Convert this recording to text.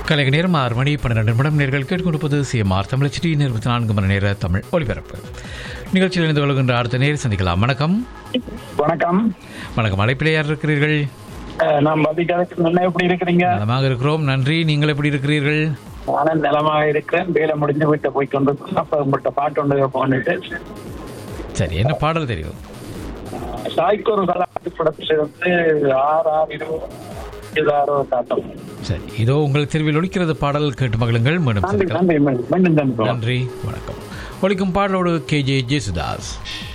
கலைக நேரம் ஆறு மணி பன்னிரண்டு நிமிடம் நேர்கள் கேட்டுக்கொண்டிருப்பது சிஎம்ஆர் தமிழ் சிடி இருபத்தி நான்கு மணி நேர தமிழ் ஒலிபரப்பு நிகழ்ச்சியில் இணைந்து கொள்கின்ற அடுத்த நேர் சந்திக்கலாம் வணக்கம் வணக்கம் வணக்கம் அழைப்பிலே யார் இருக்கிறீர்கள் அஹ் நான் பதிகருக்கு என்ன எப்படி இருக்கிறீங்க நலமாக இருக்கிறோம் நன்றி நீங்கள் எப்படி இருக்கிறீர்கள் நானும் நலமாக இருக்கிறேன் வேலை முடிஞ்சு வீட்டை போய் கொண்டு அப்ப உங்கள்கிட்ட பாட்டு ஒன்று பண்ணிட்டு சரி என்ன பாடல் தெரியும் சாய்க்கொரு கலாட்டு படத்திலிருந்து ஆறு ஆறு இருபது ஆறோ தாட்டம் சரி இதோ உங்கள் தெருவில் ஒலிக்கிறது பாடல் கேட்டு மகளுங்கள் மீண்டும் நன்றி சந்திக்கலாம் நன்றி மீண்டும் மீண்டும் சந்திப்போம். நன்றி வணக்கம் ஒலிக்கும் பாடலோடு கே ஜே ஜேசுதாஸ்